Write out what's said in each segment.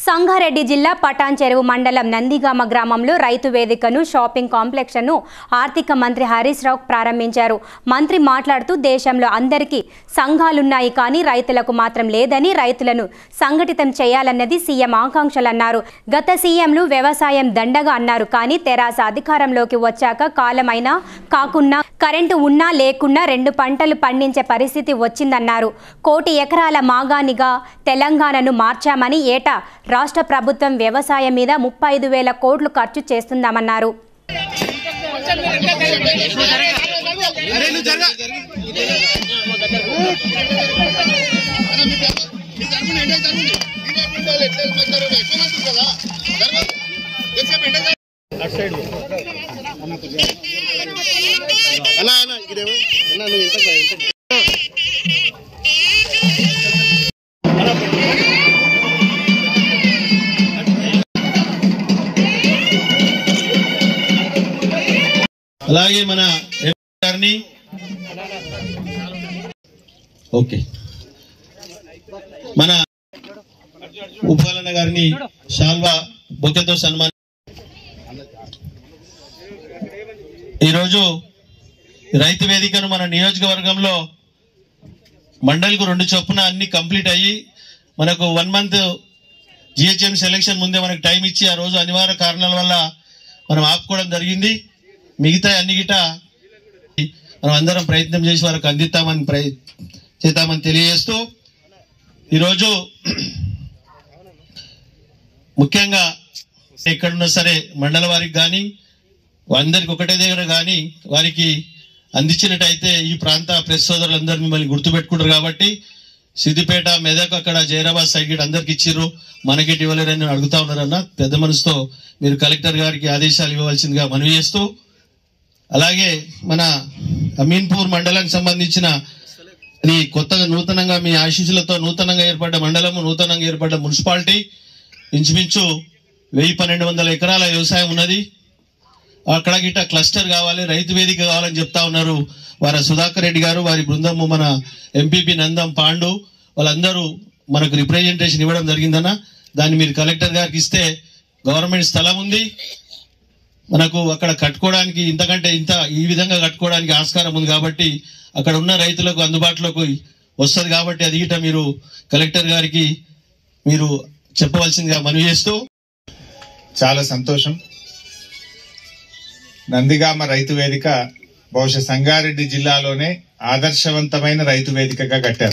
సంగారెడ్డి జిల్లా పటాన్ చెరువు మండలం నందిగామ గ్రామంలో రైతు వేదికను షాపింగ్ కాంప్లెక్స్ను ఆర్థిక మంత్రి హరీష్ రావు ప్రారంభించారు మంత్రి మాట్లాడుతూ దేశంలో అందరికీ సంఘాలున్నాయి కానీ రైతులకు మాత్రం లేదని రైతులను సంఘటితం చేయాలన్నది సీఎం ఆకాంక్షలన్నారు గత సీఎంలు వ్యవసాయం దండగా అన్నారు కానీ తెరాస అధికారంలోకి వచ్చాక కాలమైనా కాకున్నా కరెంటు ఉన్నా లేకున్నా రెండు పంటలు పండించే పరిస్థితి వచ్చిందన్నారు కోటి ఎకరాల మాగానిగా తెలంగాణను మార్చామని ఏటా రాష్ట్ర ప్రభుత్వం వ్యవసాయం మీద ముప్పై ఐదు వేల కోట్లు ఖర్చు చేస్తుందామన్నారు అరే నువ్వు జరగా అన్నా అన్నా ఇదేమో అన్నా నువ్వు ఇంత ఇంత అలాగే మన ఎంపీ గారిని ఓకే మన ఉపపాలన గారిని షాల్వా బొకెతో సన్మాన్ ఈరోజు రైతు వేదికను మన నియోజకవర్గంలో మండలికి రెండు చొప్పున అన్ని కంప్లీట్ అయ్యి మనకు వన్ మంత్ జిహెచ్ఎం సెలక్షన్ ముందే మనకు టైం ఇచ్చి ఆ రోజు అనివార్య కారణాల వల్ల మనం ఆపుకోవడం జరిగింది మిగతా అన్ని గిట మనం అందరం ప్రయత్నం చేసి వారికి అందిస్తామని ప్రయ చేద్దామని తెలియజేస్తూ ఈరోజు ముఖ్యంగా ఎక్కడున్నా సరే మండల వారికి కానీ అందరికి ఒకటే దగ్గర కానీ వారికి అందించినట్టయితే ఈ ప్రాంత ప్రెస్ సోదరులందరూ మిమ్మల్ని గుర్తుపెట్టుకుంటారు కాబట్టి సిద్దిపేట మెదక్ అక్కడ జైరాబాద్ సైడ్ గిట్ అందరికి ఇచ్చిర్రు మనకి ఇవ్వలేరని అడుగుతా ఉన్నారన్న పెద్ద మనసుతో మీరు కలెక్టర్ గారికి ఆదేశాలు ఇవ్వవలసిందిగా మనవి చేస్తూ అలాగే మన అమీన్పూర్ మండలానికి సంబంధించిన ఈ కొత్తగా నూతనంగా మీ ఆశీస్సులతో నూతనంగా ఏర్పడ్డ మండలము నూతనంగా ఏర్పడ్డ మున్సిపాలిటీ ఇంచుమించు వెయ్యి పన్నెండు వందల ఎకరాల వ్యవసాయం ఉన్నది అక్కడ గిట్ట క్లస్టర్ కావాలి రైతు వేదిక కావాలని చెప్తా ఉన్నారు వారి సుధాకర్ రెడ్డి గారు వారి బృందము మన ఎంపీపీ నందం పాండు వాళ్ళందరూ మనకు రిప్రజెంటేషన్ ఇవ్వడం జరిగిందన్న దాన్ని మీరు కలెక్టర్ గారికి ఇస్తే గవర్నమెంట్ స్థలం ఉంది మనకు అక్కడ కట్టుకోవడానికి ఇంతకంటే ఇంత ఈ విధంగా కట్టుకోవడానికి ఆస్కారం ఉంది కాబట్టి అక్కడ ఉన్న రైతులకు అందుబాటులోకి వస్తుంది కాబట్టి అది గిట్ట మీరు కలెక్టర్ గారికి మీరు చెప్పవలసిందిగా మనవి చేస్తూ చాలా సంతోషం నందిగామ రైతు వేదిక బహుశా సంగారెడ్డి జిల్లాలోనే ఆదర్శవంతమైన రైతు వేదికగా కట్టారు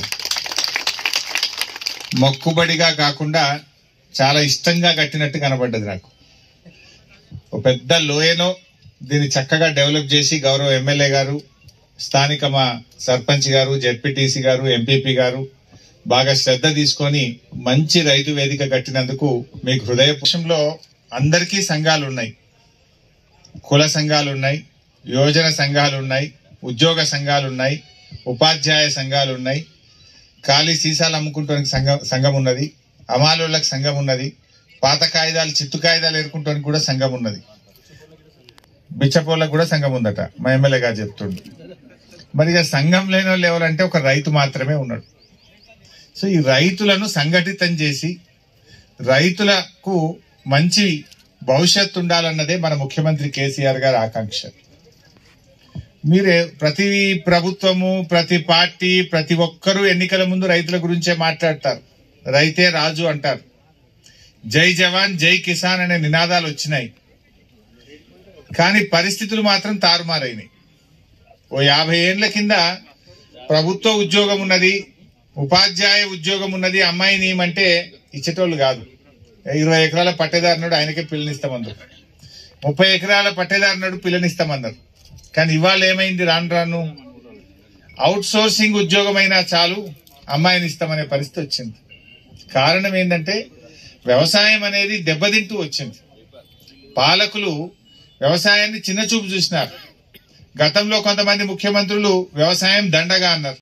మొక్కుబడిగా కాకుండా చాలా ఇష్టంగా కట్టినట్టు కనబడ్డది నాకు ఒక పెద్ద లోయలో దీన్ని చక్కగా డెవలప్ చేసి గౌరవ ఎమ్మెల్యే గారు స్థానిక మా సర్పంచ్ గారు జెడ్పీటీసీ గారు ఎంపీపీ గారు బాగా శ్రద్ధ తీసుకొని మంచి రైతు వేదిక కట్టినందుకు మీకు హృదయపక్షంలో అందరికీ సంఘాలు ఉన్నాయి కుల సంఘాలు ఉన్నాయి యోజన సంఘాలు ఉన్నాయి ఉద్యోగ సంఘాలు ఉన్నాయి ఉపాధ్యాయ సంఘాలు ఉన్నాయి ఖాళీ సీసాలు అమ్ముకుంటానికి సంఘం సంఘం ఉన్నది అమాలోళ్ళకి సంఘం ఉన్నది పాత కాగితాలు చిత్తు కాగితాలు ఏరుకుంటానికి కూడా సంఘం ఉన్నది బిచ్చపోళ్ళకు కూడా సంఘం ఉందట మా ఎమ్మెల్యే గారు చెప్తుండు మరి ఇక సంఘం లేని వాళ్ళు ఎవరంటే ఒక రైతు మాత్రమే ఉన్నాడు సో ఈ రైతులను సంఘటితం చేసి రైతులకు మంచి భవిష్యత్తు ఉండాలన్నదే మన ముఖ్యమంత్రి కేసీఆర్ గారి ఆకాంక్ష మీరే ప్రతి ప్రభుత్వము ప్రతి పార్టీ ప్రతి ఒక్కరూ ఎన్నికల ముందు రైతుల గురించే మాట్లాడతారు రైతే రాజు అంటారు జై జవాన్ జై కిసాన్ అనే నినాదాలు వచ్చినాయి కానీ పరిస్థితులు మాత్రం తారుమారైనాయి ఓ యాభై ఏండ్ల కింద ప్రభుత్వ ఉద్యోగం ఉన్నది ఉపాధ్యాయ ఉద్యోగం ఉన్నది అమ్మాయి నీయమంటే ఇచ్చేటోళ్ళు కాదు ఇరవై ఎకరాల పట్టేదారునాడు ఆయనకే పిల్లనిస్తామన్నారు ముప్పై ఎకరాల పట్టేదారునాడు పిల్లనిస్తామన్నారు కానీ ఇవాళ ఏమైంది రాను రాను అవుట్ సోర్సింగ్ ఉద్యోగం అయినా చాలు అమ్మాయిని ఇస్తామనే పరిస్థితి వచ్చింది కారణం ఏంటంటే వ్యవసాయం అనేది దెబ్బతింటూ వచ్చింది పాలకులు వ్యవసాయాన్ని చిన్న చూపు చూసినారు గతంలో కొంతమంది ముఖ్యమంత్రులు వ్యవసాయం దండగా అన్నారు